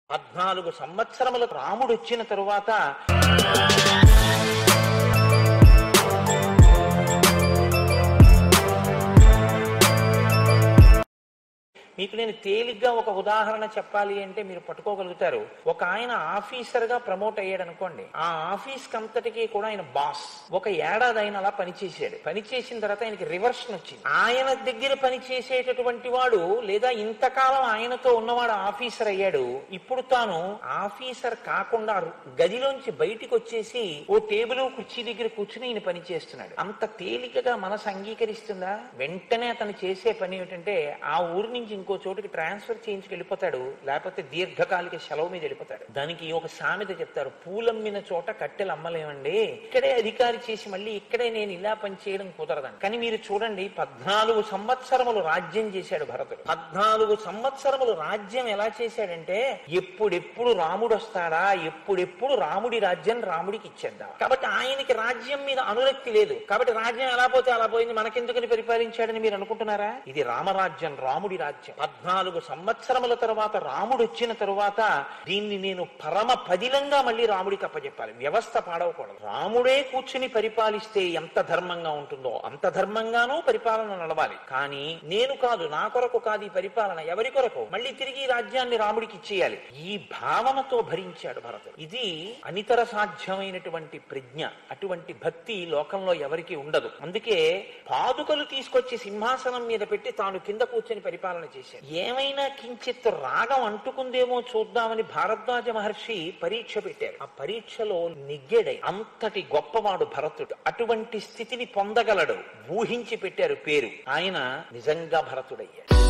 పద్నాలుగు సంవత్సరములకు రాముడు వచ్చిన తరువాత మీకు నేను తేలిగ్గా ఒక ఉదాహరణ చెప్పాలి అంటే మీరు పట్టుకోగలుగుతారు ఒక ఆయన ఆఫీసర్ గా ప్రమోట్ అయ్యాడు అనుకోండి ఆ ఆఫీస్ కంతటికి కూడా ఆయన బాస్ ఒక ఏడాది ఆయన అలా పనిచేసాడు పనిచేసిన తర్వాత ఆయనకి రివర్షన్ వచ్చింది ఆయన దగ్గర పనిచేసేటటువంటి వాడు లేదా ఇంతకాలం ఆయనతో ఉన్నవాడు ఆఫీసర్ అయ్యాడు ఇప్పుడు తాను ఆఫీసర్ కాకుండా గదిలోంచి బయటికి వచ్చేసి ఓ టేబుల్ కుర్చీ దగ్గర కూర్చుని ఈయన పని చేస్తున్నాడు అంత తేలికగా మనసు అంగీకరిస్తుందా వెంటనే అతను చేసే పని ఏమిటంటే ఆ ఊరు నుంచి ఇంకో చోటుకి ట్రాన్స్ఫర్ చేయించుకు వెళ్ళిపోతాడు లేకపోతే దీర్ఘకాలిక సెలవు మీద వెళ్ళిపోతాడు దానికి ఒక సామెత చెప్తారు పూలమ్మిన చోట కట్టెలు అమ్మలేమండి ఇక్కడే అధికారి చేసి మళ్ళీ ఇక్కడే నేను ఇలా పని చేయడం కుదరదని కానీ మీరు చూడండి పద్నాలుగు సంవత్సరములు రాజ్యం చేశాడు భరతుడు పద్నాలుగు సంవత్సరములు రాజ్యం ఎలా చేశాడంటే ఎప్పుడెప్పుడు రాముడు వస్తాడా ఎప్పుడెప్పుడు రాముడి రాజ్యం రాముడికి ఇచ్చేద్దాం కాబట్టి ఆయనకి రాజ్యం మీద అనురక్తి లేదు కాబట్టి రాజ్యం ఎలా పోతే అలా పోయింది మనకెందుకని పరిపాలించాడని మీరు అనుకుంటున్నారా ఇది రామరాజ్యం రాముడి రాజ్యం పద్నాలుగు సంవత్సరముల తరువాత రాముడు వచ్చిన తరువాత దీన్ని నేను పరమ పదిలంగా మళ్ళీ రాముడికి అప్పచెప్పాలి వ్యవస్థ పాడవకూడదు రాముడే కూర్చుని పరిపాలిస్తే ఎంత ధర్మంగా ఉంటుందో అంత ధర్మంగానూ పరిపాలన నడవాలి కానీ నేను కాదు నా కొరకు కాదు ఈ పరిపాలన ఎవరి కొరకు మళ్ళీ తిరిగి ఈ రాజ్యాన్ని రాముడికి ఇచ్చేయాలి ఈ భావనతో భరించాడు భరతుడు ఇది అనితర సాధ్యమైనటువంటి ప్రజ్ఞ అటువంటి భక్తి లోకంలో ఎవరికి ఉండదు అందుకే పాదుకలు తీసుకొచ్చి సింహాసనం మీద పెట్టి తాను కింద కూర్చొని పరిపాలన చేశాడు ఏమైనా కించిత్ రాగం అంటుకుందేమో చూద్దామని భారద్వాజ మహర్షి పరీక్ష పెట్టారు ఆ పరీక్షలో నిగ్గెడై అంతటి గొప్పవాడు భరతుడు అటువంటి స్థితిని పొందగలడు ఊహించి పెట్టారు పేరు ఆయన నిజంగా భరతుడయ్యాడు